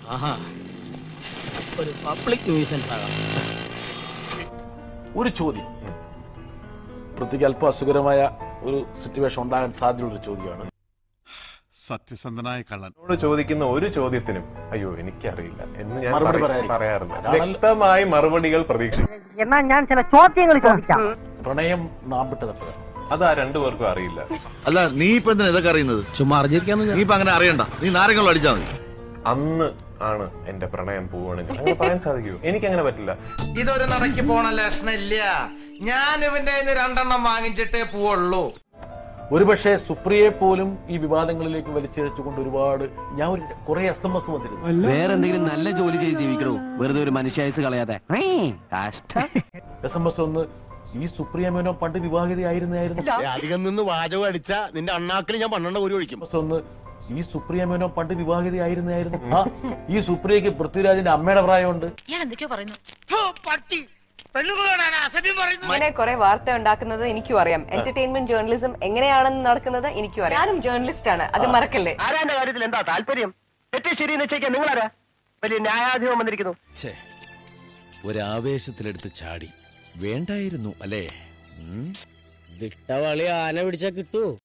ആഹാ ഒരു public nuisance ആകാം ഒരു ചോദ്യം പൃഥ്വിക്ക് അല്പം അസുഖകരമായ ഒരു സിറ്റുവേഷൻ ഉണ്ടാകാൻ സാധ്യതയുള്ള ഒരു ചോദ്യമാണ് സത്യസന്ധനായ കള്ളൻ എന്നോട് ചോദിക്കുന്ന ഒരു ചോദ്യത്തിനും അയ്യോ എനിക്കറിയില്ല എന്ന് ഞാൻ മറുപടി പറയ- പറയാതിരിക്കും. പറയാറില്ല അതാണല്ലോ- വ്യക്തമായി മറുപടികൾ പ്രതീക്ഷിക്കും എന്നാ ഞാൻ ചില ചോദ്യങ്ങൾ ചോദിക്കാം പ്രണയം നാമ്പിട്ട് തട്ടുക അത് ആ രണ്ടുപേർക്കും അറിയില്ല അല്ല നീ ഇപ്പൊ എന്തിനാ ഇതൊക്കെ അറിയുന്നത് ചുമ്മാ അറിഞ്ഞിരിക്കാന്ന് നീ ഇപ്പൊ അങ്ങനെ അറിയണ്ട നീ നാരങ്ങളും അടിച്ചാ മതി അന്ന് ആണ് എന്റെ പ്രണയം പോവുകയാണെങ്കിൽ അങ്ങനെ പറയാൻ സാധിക്കുമോ എനിക്ക് അങ്ങനെ പറ്റില്ല ഇതൊരു നടക്ക് പോണ ലക്ഷണില്ല ഞാൻ ഇവന്റെ കയ്യിന്ന് രണ്ടെണ്ണം വാങ്ങിച്ചിട്ടേ പോവുള്ളൂ ഒരുപക്ഷെ സുപ്രിയെ പോലും ഈ വിവാദങ്ങളിലേക്ക് വലിച്ചിഴച്ചുകൊണ്ട് ഒരുപാട് ഞാൻ ഒരു കുറെ എസ് എം എസ് വന്നിരുന്നു വേറെന്തെങ്കിലും നല്ല ജോലി ചെയ്ത് ജീവിക്കണോ വെറുതെ ഒരു മനുഷ്യായുസ് കളയാതെ കഷ്ടം എസ് എം എസ് ഒന്ന് ഈ സുപ്രിയ മേനോൻ പണ്ട് വിവാഹിതയായിരുന്നായിരുന്നു അധികം നിന്ന് വാചകം അടിച്ച നിന്റെ അണ്ണാക്കിൽ ഞാൻ പന്ത്രണ്ട് ഒരു ഒഴിക്കും എസ് ഒന്ന് ഈ സുപ്രിയ മേനോൻ പണ്ട് വിവാഹിതയായിരുന്നായിരുന്നു ആ ഈ സുപ്രിയക്ക് പൃഥ്വിരാജിന്റെ അമ്മയുടെ പ്രായമുണ്ട് ഞാൻ എന്തൊക്കെയോ പറയുന്നു ഇങ്ങനെ കുറെ വാർത്ത ഉണ്ടാക്കുന്നത് എനിക്കും അറിയാം എന്റർടൈൻമെന്റ് ജേർണലിസം എങ്ങനെയാണെന്ന് നടക്കുന്നത് എനിക്കും അറിയാം ഞാനും ജേർണലിസ്റ്റ് ആണ് അത് മറക്കല്ലേ ആരാന്റെ കാര്യത്തിൽ എന്താ താല്പര്യം തെറ്റ് ശരി നിശ്ചയിക്കാൻ നിങ്ങളാരാ വലിയ ന്യായാധിപം വന്നിരിക്കുന്നു ഒരാവേശത്തിലെടുത്ത് ചാടി വേണ്ടായിരുന്നു അല്ലേ വിട്ടവളി ആന പിടിച്ചാ കിട്ടൂ